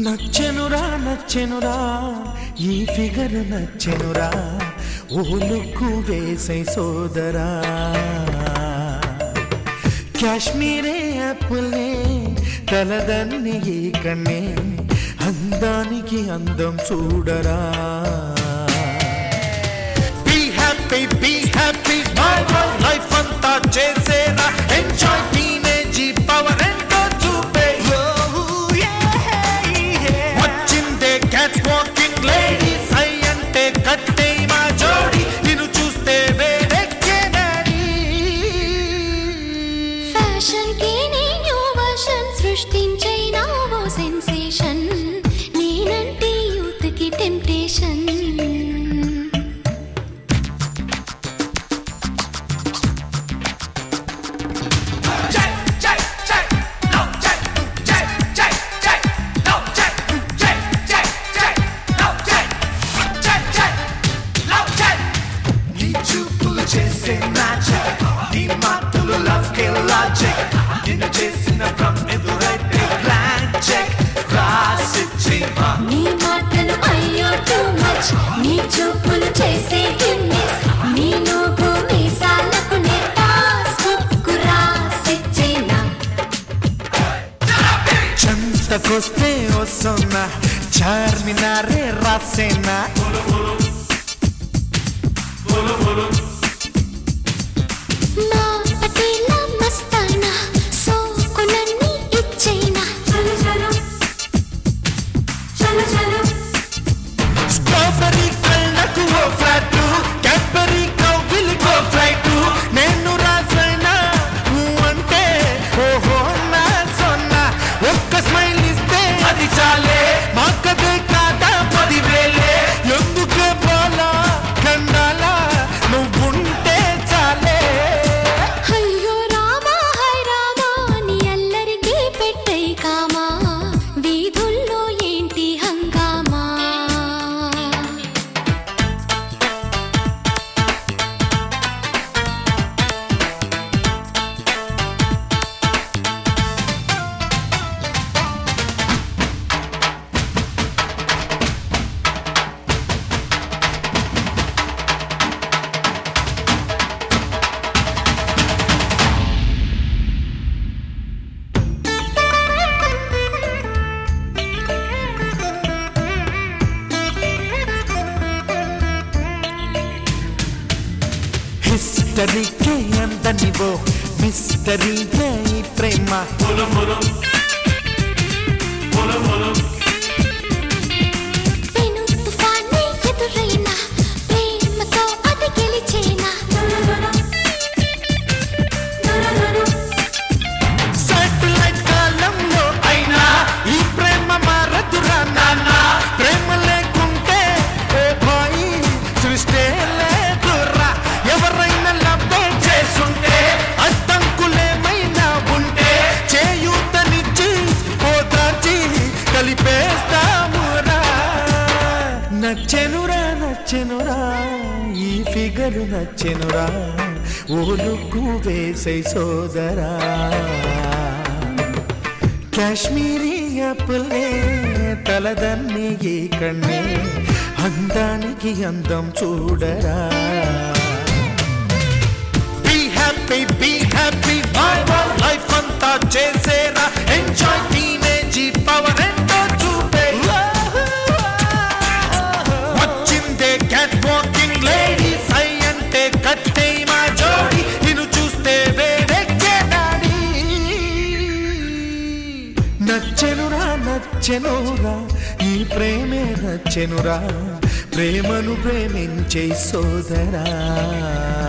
నచ్చెనురా నచ్చెనురా ఈ ఫిగర్ నచ్చెనురా ఓ లుక్కు వేసై సోదరా కాశ్మీరే అప్పులే తలదన్ని ఈ కన్నే అందానికి అందం చూడరా be happy be happy life అంతా చేసేరా ఎంజాయ్ టీనేజీ పవర్ ఎంతో చూపే వచ్చిందే క్యాట్ వాకింగ్ లేడీస్ ఐ అంటే కట్టే మా జోడి నిన్ను చూస్తే వేడెక్కేనని ఫ్యాషన్ కి నీ న్యూ వర్షన్ సృష్టించైనా ఓ సెన్సేషన్ నేనంటే యూత్ కి టెంప్టేషన్ నీ చూపులు చేసే మ్యాజిక్ నీ మాటలు లవ్ కే లాజిక్ నిన్ను చేసిన భ్రమ్ ఎదురైతే బ్లాంక్ చెక్ రాసిచ్చేమా నీ మాటలు అయ్యో టూ మచ్ నీ చూపులు చేసే గిమ్మిస్ నీ నోగు మీసాలకు నే పాస్ బుక్ రాసిచ్చేనా చెంతకొస్తే వస్తున్నా చార్మినారే రాసేనా మా పటేల మస్తానా సోకులన్నీ ఇచ్చేనా చలో చలో చలో చలో స్ట్రాబెరీ కళ్ళకు ఓ ఫ్లాట్ క్యాడ్బరీ కౌగిలికో ఫ్లైట్ నేను రాసైనా నువ్వు అంటే ఓహో నా సొన్నా ఒక్క స్మైల్ ఇస్తే అది చాలే మాకదే కాదా పదివేలే ఎందుకే పోలా కండాలా నువ్వుంటే చాలే అయ్యో రామా హై రామా నీ అల్లరికి పెట్టై కామా వీధుల్లో ఏంటి హంగామా హిస్టరీకే అంతనివో మిస్టరీకే ఈ ప్రేమ పెను తుఫానే ఎదురైనా ప్రేమతో అది గెలిచేనా సాటిలైట్ కాలంలో అయినా ఈ ప్రేమ మారదురా నాన్న ప్రేమ లేకుంటే ఓ భాయి సృష్టి లేదురా ఎవరైనా లవ్వే చేసుంటే అడ్డంకులేమైనా ఉంటే చేయూతనిచ్చి ఓదార్చి కలిపేస్తామురా నచ్చెనురా నచ్చెనురా ఈ ఫిగరు నచ్చెనురా ఓలుకు వేసే సోదరా కాశ్మీరీ అప్పులే తలదన్ని ఈ కన్నే అందానికి అందం చూడరా be happy be happy life అంతా చేసేరా ఎంజాయ్ టీనేజీ పవర్ ఎంతో చూపే వచ్చిందే క్యాట్ వాకింగ్ లేడీస్ ఐ అంటే కట్టే మా జోడి నిన్ను చూస్తే వేడెక్కే డాడీ నచ్చెనురా నచ్చెనురా ఈ ప్రేమే నచ్చెనురా ప్రేమను ప్రేమించే సోదరా